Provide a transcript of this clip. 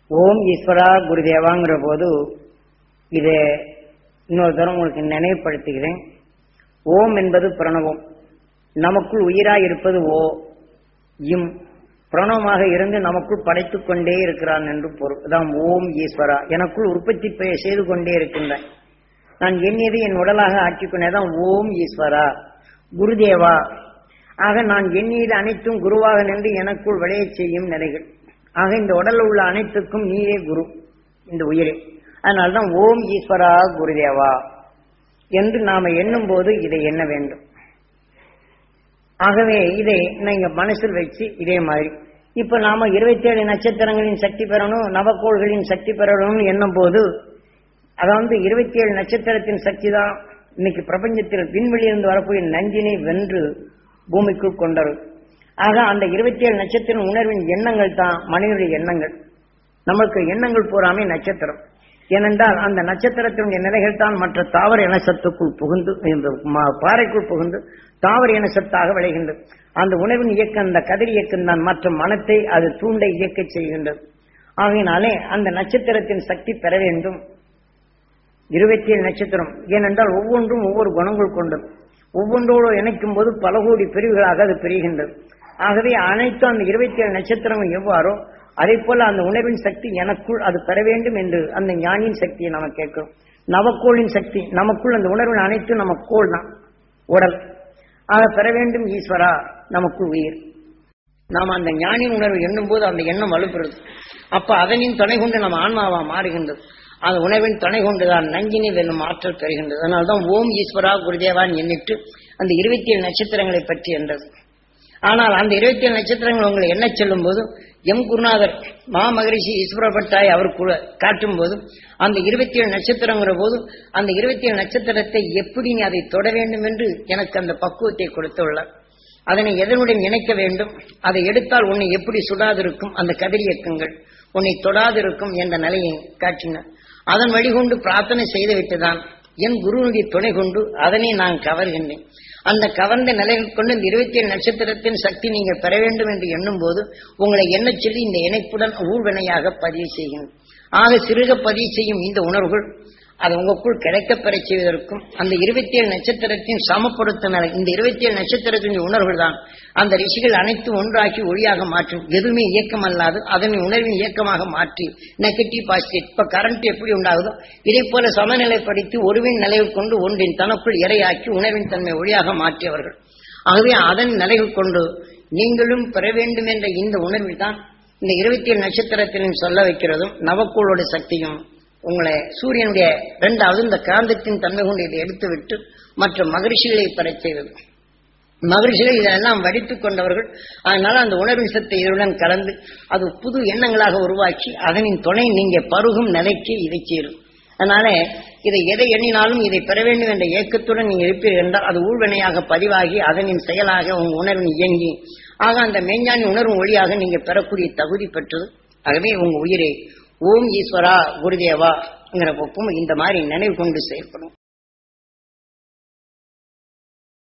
ஓம் ஈஸ்வரா குருதேவாங்கிற போது இதை இன்னொரு தரம் உங்களுக்கு நினைவுபடுத்துகிறேன் ஓம் என்பது பிரணவம் நமக்குள் உயிராய் இருப்பது ஓ இம் பிரணவமாக இருந்து நமக்குள் படைத்துக் கொண்டே இருக்கிறான் என்று பொருள் அதான் ஓம் ஈஸ்வரா எனக்குள் உற்பத்தி பெ- செய்து கொண்டே இருக்கின்றேன் நான் எண்ணியது என் உடலாக ஆக்கிக்கொண்டேதான் ஓம் ஈஸ்வரா குருதேவா ஆக நான் எண்ணியது அனைத்தும் குருவாக நின்று எனக்குள் விளையச் செய்யும் நிலைகள் ஆக இந்த உடல்ல உள்ள அனைத்துக்கும் நீயே குரு இந்த உயிரே அதனால்தான் ஓம் ஈஸ்வரா குருதேவா என்று நாம எண்ணும் போது இதை எண்ண வேண்டும் ஆகவே இதை நீங்க மனசில் வச்சு இதே மாதிரி இப்ப நாம இருபத்தி ஏழு நட்சத்திரங்களின் சக்தி பெறணும் நவக்கோள்களின் சக்தி பெறணும்னு எண்ணும் போது அதாவது இருபத்தி ஏழு நட்சத்திரத்தின் சக்தி தான் இன்னைக்கு பிரபஞ்சத்தில் விண்வெளியிலிருந்து வரக்கூடிய நஞ்சினை வென்று பூமிக்குள் கொண்டது ஆக அந்த இருபத்தி ஏழு நட்சத்திரம் உணர்வின் எண்ணங்கள் தான் மனிதனுடைய எண்ணங்கள் நமக்கு எண்ணங்கள் பூராமே நட்சத்திரம் ஏனென்றால் அந்த நட்சத்திரத்தினுடைய நிலைகள் தான் மற்ற தாவர இனசத்துக்குள் புகுந்து இந்த ம- பாறைக்குள் புகுந்து தாவர இனசத்தாக விளைகின்றது அந்த உணவின் இயக்கம் அந்த கதிர் இயக்கம் தான் மற்ற மனத்தை அது தூண்ட இயக்க செய்கின்றது ஆகையினாலே அந்த நட்சத்திரத்தின் சக்தி பெற வேண்டும் இருபத்தி ஏழு நட்சத்திரம் ஏனென்றால் ஒவ்வொன்றும் ஒவ்வொரு குணங்கள் கொண்டது ஒவ்வொன்றோடு இணைக்கும் போது பல கோடி பிரிவுகளாக அது பிரிகின்றது ஆகவே அனைத்தும் அந்த இருபத்தி ஏழு நட்சத்திரங்கள் எவ்வாறோ அதே போல அந்த உணர்வின் சக்தி எனக்குள் அது பெற வேண்டும் என்று அந்த ஞானியின் சக்தியை நாம கேட்கிறோம் நவக்கோளின் சக்தி நமக்குள் அந்த உணர்வின் அனைத்தும் நம்ம கோள் தான் உடல் ஆக பெற வேண்டும் ஈஸ்வரா நமக்குள் உயிர் நாம் அந்த ஞானியின் உணர்வு எண்ணும் போது அந்த எண்ணம் வலுப்பெறுது அப்ப அதனின் துணை கொண்டு நம்ம ஆன்மாவா மாறுகின்றது அந்த உணவின் துணை கொண்டுதான் நஞ்சினை வெல்லும் ஆற்றல் பெறுகின்றது அதனால்தான் ஓம் ஈஸ்வரா குருதேவான் எண்ணிட்டு அந்த இருபத்தி ஏழு நட்சத்திரங்களை பற்றி என்றது ஆனால் அந்த இருபத்தி ஏழு நட்சத்திரங்கள் உங்களை என்ன சொல்லும் போது எம் குருநாதர் மா மகரிஷி ஈஸ்வரப்பட்டாய் அவர் கூட காட்டும் போது அந்த இருபத்தி ஏழு நட்சத்திரங்கிற போது அந்த இருபத்தி ஏழு நட்சத்திரத்தை எப்படி நீ அதை தொட வேண்டும் என்று எனக்கு அந்த பக்குவத்தை கொடுத்துள்ளார் அதனை எதனுடன் இணைக்க வேண்டும் அதை எடுத்தால் உன்னை எப்படி சுடாதிருக்கும் அந்த கதிர் இயக்கங்கள் உன்னை தொடாதிருக்கும் என்ற நிலையை காட்டினார் அதன் வழிகொண்டு பிரார்த்தனை செய்துவிட்டுதான் என் குருவுடைய துணை கொண்டு அதனை நான் கவர்கின்றேன் அந்த கவர்ந்த நிலையில் கொண்டு இந்த இருபத்தி ஏழு நட்சத்திரத்தின் சக்தி நீங்கள் பெற வேண்டும் என்று எண்ணும் போது உங்களை எண்ணச் சொல்லி இந்த இணைப்புடன் ஊழ்வினையாக பதிவு செய்கின்றேன் ஆக சிறுக பதிவு செய்யும் இந்த உணர்வுகள் அது உங்களுக்குள் கிடைக்கப் பெறச் செய்வதற்கும் அந்த இருபத்தி ஏழு நட்சத்திரத்தின் சமப்படுத்த நிலை இந்த இருபத்தி ஏழு நட்சத்திரத்தின் உணர்வுகள் தான் அந்த ரிஷிகள் அனைத்தும் ஒன்றாக்கி ஒளியாக மாற்றும் எதுவுமே இயக்கம் அல்லாது அதனை உணர்வின் இயக்கமாக மாற்றி நெகட்டிவ் பாசிட்டிவ் இப்ப கரண்ட் எப்படி உண்டாகுதோ இதை போல சமநிலைப்படுத்தி ஒருவின் நிலையில் கொண்டு ஒன்றின் தனக்குள் இரையாக்கி உணர்வின் தன்மை ஒளியாக மாற்றியவர்கள் ஆகவே அதன் நிலைகள் கொண்டு நீங்களும் பெற வேண்டும் என்ற இந்த உணர்வில் தான் இந்த இருபத்தி ஏழு நட்சத்திரத்திலும் சொல்ல வைக்கிறதும் நவக்கோளோட சக்தியும் உங்களை சூரியனுடைய இரண்டாவது இந்த காந்தத்தின் தன்மை கொண்டு இதை எடுத்துவிட்டு மற்ற மகரிஷிகளை பெறச் செய்வது மகிழ்ச்சிகள் இதெல்லாம் வடித்துக் கொண்டவர்கள் அதனால அந்த உணர்வின் சத்தை இதனுடன் கலந்து அது புது எண்ணங்களாக உருவாக்கி அதனின் துணை நீங்க பருகும் நிலைக்கு இதை சேரும் அதனால இதை எதை எண்ணினாலும் இதை பெற வேண்டும் என்ற ஏக்கத்துடன் நீங்க இருப்பீர்கள் என்றால் அது ஊழ்வினையாக பதிவாகி அதனின் செயலாக உங்க உணர்வின் இயங்கி ஆக அந்த மெஞ்ஞானி உணர்வு ஒளியாக நீங்க பெறக்கூடிய தகுதி பெற்றது ஆகவே உங்க உயிரை ஓம் ஈஸ்வரா குருதேவா இந்த மாதிரி நினைவு கொண்டு செயல்படும்